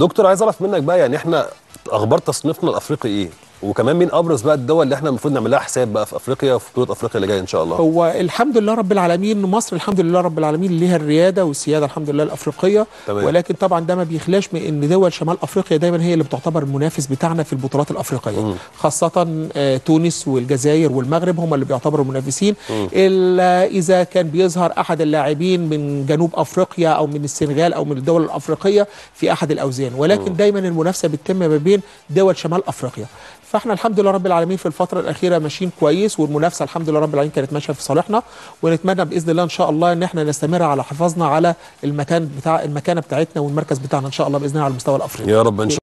دكتور عايز اعرف منك بقى يعني احنا اخبار تصنيفنا الافريقي ايه وكمان مين ابرز بقى الدول اللي احنا المفروض نعمل لها حساب بقى في افريقيا وفي بطوله افريقيا اللي جايه ان شاء الله هو الحمد لله رب العالمين مصر الحمد لله رب العالمين ليها الرياده والسياده الحمد لله الافريقيه تمام. ولكن طبعا ده ما بيخلاش من ان دول شمال افريقيا دايما هي اللي بتعتبر المنافس بتاعنا في البطولات الافريقيه خاصه آه، تونس والجزائر والمغرب هم اللي بيعتبروا منافسين الا اذا كان بيظهر احد اللاعبين من جنوب افريقيا او من السنغال او من الدول الافريقيه في احد الاوزان ولكن دايما المنافسه بتتم ما بين دول شمال افريقيا فاحنا الحمد لله رب العالمين في الفتره الاخيره ماشيين كويس والمنافسه الحمد لله رب العالمين كانت ماشيه في صالحنا ونتمنى باذن الله ان شاء الله ان احنا نستمر على حفاظنا على المكان بتاع المكانه بتاعتنا والمركز بتاعنا ان شاء الله باذن الله على المستوى الافريقي يا رب ان شاء